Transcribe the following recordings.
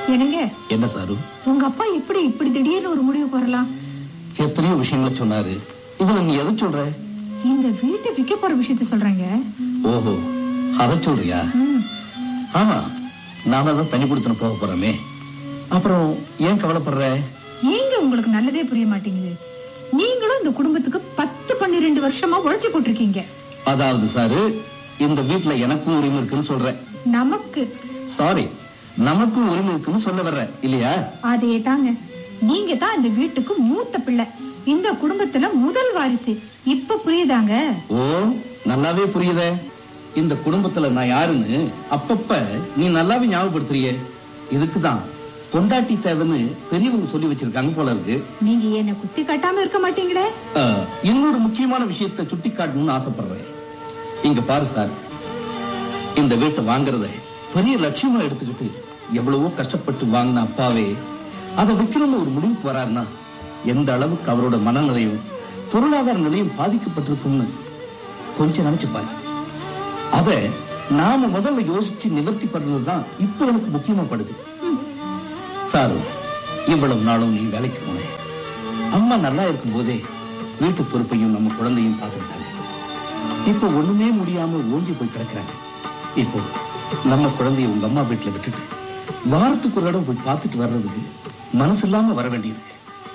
என்னங்க என்ன சாரு உங்க அப்பா எப்படி இப்படி திடீர்னு ஒரு முடிவு வரலாம் எத்தனையோ விஷயங்களை சொன்னாரு இதுல நீ எதை சொல்ற இந்த வீட்டை விற்க போற விஷயத்த சொல்றாங்க ஓஹோ அத சொல்றியா ம், ஆமா நாம தான் தனி கொடுத்துன்னு போக போறோமே அப்புறம் ஏன் கவலைப்படுற ஏங்க உங்களுக்கு நல்லதே புரிய மாட்டேங்குது நீங்களும் இந்த குடும்பத்துக்கு பத்து பன்னிரெண்டு வருஷமா உழைச்சு போட்டிருக்கீங்க அதாவது சாரு இந்த வீட்டுல எனக்கும் உரிமை இருக்குன்னு சொல்றேன் நமக்கு சாரி நமக்கும் உரிமை இருக்குன்னு சொல்ல வர்றேன் இல்லையா அதே தாங்க நீங்க தான் இந்த வீட்டுக்கு மூத்த பிள்ளை இந்த குடும்பத்துல முதல் வாரிசு இப்ப புரியுதாங்க ஓ நல்லாவே புரியுதே இந்த குடும்பத்துல நான் யாருன்னு அப்பப்ப நீ நல்லாவே ஞாபகப்படுத்துறியே இதுக்குதான் பொண்டாட்டி தேவைன்னு பெரியவங்க சொல்லி வச்சிருக்காங்க போல இருக்கு நீங்க என்ன குத்தி காட்டாம இருக்க மாட்டீங்களே அஹ், இன்னொரு முக்கியமான விஷயத்தை சுட்டி காட்டணும்னு ஆசைப்படுறேன் இங்க பாரு சார் இந்த வீட்டை வாங்குறத பெரிய லட்சியமா எடுத்துக்கிட்டு எவ்வளவோ கஷ்டப்பட்டு வாங்கின அப்பாவே அதை விற்கணும்னு ஒரு முடிவுக்கு வராருன்னா எந்த அளவுக்கு அவரோட மனநிலையும் பொருளாதார நிலையும் பாதிக்கப்பட்டிருக்கும்னு கொஞ்சம் நினைச்சு பாரு அத நாம முதல்ல யோசிச்சு நிவர்த்தி பண்றதுதான் இப்ப எனக்கு முக்கியமா படுது சாரு இவ்வளவு நாளும் நீ வேலைக்கு போன அம்மா நல்லா இருக்கும் போதே வீட்டு பொறுப்பையும் நம்ம குழந்தையும் பார்த்துக்கிட்டாங்க இப்போ ஒண்ணுமே முடியாம ஓஞ்சி போய் கிடக்குறாங்க இப்போ நம்ம குழந்தைய உங்க அம்மா வீட்டுல விட்டுட்டு வாரத்துக்கு ஒரு இடம் போய் பார்த்துட்டு வர்றதுக்கு மனசு இல்லாம வர வேண்டியிருக்கு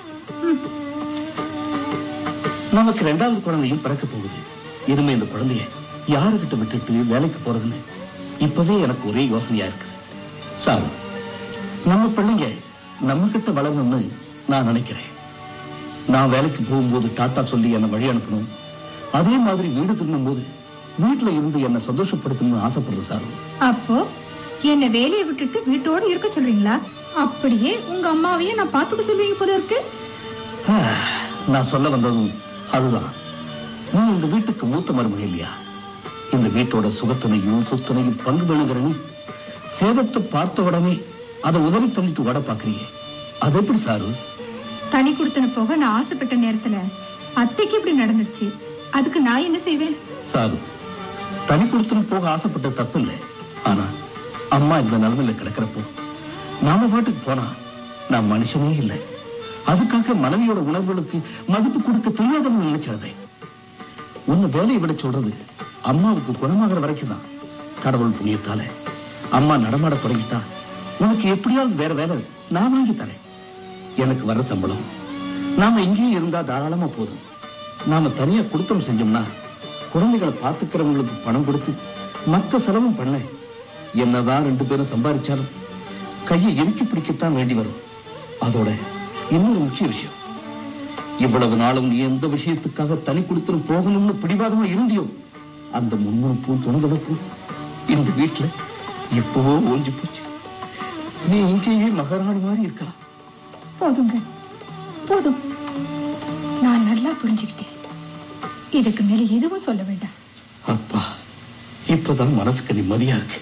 நமக்கு ரெண்டாவது குழந்தையும் பிறக்க போகுது இனிமே இந்த குழந்தைய யாருகிட்ட விட்டுட்டு வேலைக்கு போறதுன்னு இப்பவே எனக்கு ஒரே யோசனையா இருக்குது சார் நம்ம பிள்ளைங்க நம்ம கிட்ட வளரணும்னு நான் நினைக்கிறேன் நான் வேலைக்கு போகும்போது டாட்டா சொல்லி என்னை வழி அனுப்பணும் அதே மாதிரி வீடு திரும்பும் போது வீட்டுல இருந்து என்னை சந்தோஷப்படுத்தணும்னு ஆசைப்படுறது சார் அப்போ என்ன வேலையை விட்டுட்டு வீட்டோட இருக்க சொல்றீங்களா அப்படியே உங்க அம்மாவையும் நான் பாத்துக்க சொல்லுவீங்க போல இருக்கு நான் சொல்ல வந்ததும் அதுதான் நீ இந்த வீட்டுக்கு மூத்த மருமக இல்லையா இந்த வீட்டோட சுகத்தனையும் சொத்தனையும் பங்கு பெணுகிற நீ சேதத்தை பார்த்த உடனே அதை உதறி தள்ளிட்டு ஓட பாக்குறியே அது எப்படி சாரு தனி கொடுத்தன போக நான் ஆசைப்பட்ட நேரத்துல அத்தைக்கு இப்படி நடந்துருச்சு அதுக்கு நான் என்ன செய்வேன் சாரு தனி கொடுத்துன்னு போக ஆசைப்பட்ட தப்பு இல்லை ஆனா அம்மா இந்த நிலைமையில கிடக்கிறப்போ நாம பாட்டுக்கு போனா நான் மனுஷனே இல்லை அதுக்காக மனைவியோட உணர்வுகளுக்கு மதிப்பு கொடுக்க தெரியாதவங்க நினைச்சதே உன்னை வேலையை விட சொல்றது அம்மாவுக்கு குணமாகிற வரைக்கும் தான் கடவுள் புண்ணியத்தால அம்மா நடமாட தொடங்கிட்டா உனக்கு எப்படியாவது வேற வேலை நான் வாங்கி தரேன் எனக்கு வர சம்பளம் நாம இங்கேயே இருந்தா தாராளமா போதும் நாம தனியா குடுத்தம் செஞ்சோம்னா குழந்தைகளை பாத்துக்கிறவங்களுக்கு பணம் கொடுத்து மத்த செலவும் பண்ண என்னதான் ரெண்டு பேரும் சம்பாதிச்சாலும் கையை இறுக்கி பிடிக்கத்தான் வேண்டி வரும் அதோட இன்னொரு முக்கிய விஷயம் இவ்வளவு நாளும் நீ எந்த விஷயத்துக்காக தனி கொடுத்து போகணும்னு பிடிவாதமா இருந்தியோ அந்த முன்முனைப்பும் துணிதலுப்பும் இந்த வீட்டுல எப்பவோ ஓஞ்சி போச்சு நீ இங்கேயே மகாராணி மாதிரி இருக்கலாம் போதுங்க போதும் நான் நல்லா புரிஞ்சுக்கிட்டேன் இதுக்கு மேல எதுவும் சொல்ல வேண்டாம் அப்பா இப்பதான் மனசுக்கு நிம்மதியா இருக்கு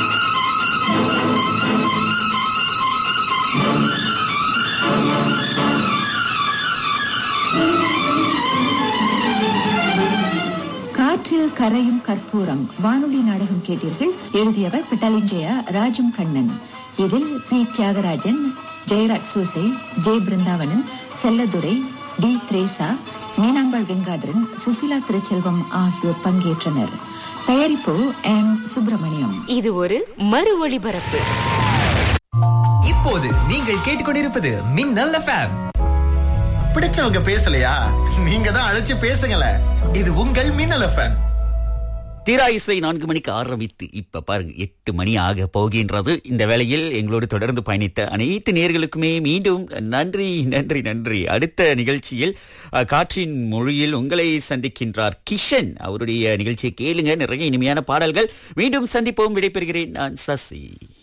காற்றில் கரையும் கற்பூரம் வானொலி நாடகம் கேட்டீர்கள் எழுதியவர் பிட்டலிஞ்சயா ராஜம் கண்ணன் இதில் பி தியாகராஜன் ஜெயராஜ் சூசை ஜெய் பிருந்தாவனன் செல்லதுரை டி திரேசா மீனாம்பாள் கங்காதரன் சுசிலா திருச்செல்வம் ஆகியோர் பங்கேற்றனர் தயாரிப்பு எம் சுப்பிரமணியம் இது ஒரு மறு ஒளிபரப்பு இப்போது நீங்கள் கேட்டுக்கொண்டிருப்பது மின்னல் எஃப்எம் பிடிச்சவங்க பேசலையா நீங்க தான் அழைச்சு பேசுங்களேன் இது உங்கள் மின்னல் எஃப்எம் தீரா இசை நான்கு மணிக்கு ஆரம்பித்து இப்ப பாருங்க எட்டு மணி ஆக போகின்றது இந்த வேளையில் எங்களோடு தொடர்ந்து பயணித்த அனைத்து நேர்களுக்குமே மீண்டும் நன்றி நன்றி நன்றி அடுத்த நிகழ்ச்சியில் அஹ், காற்றின் மொழியில் உங்களை சந்திக்கின்றார் கிஷன் அவருடைய நிகழ்ச்சியை கேளுங்க நிறைய இனிமையான பாடல்கள் மீண்டும் சந்திப்போம் விடைபெறுகிறேன் நான் சசி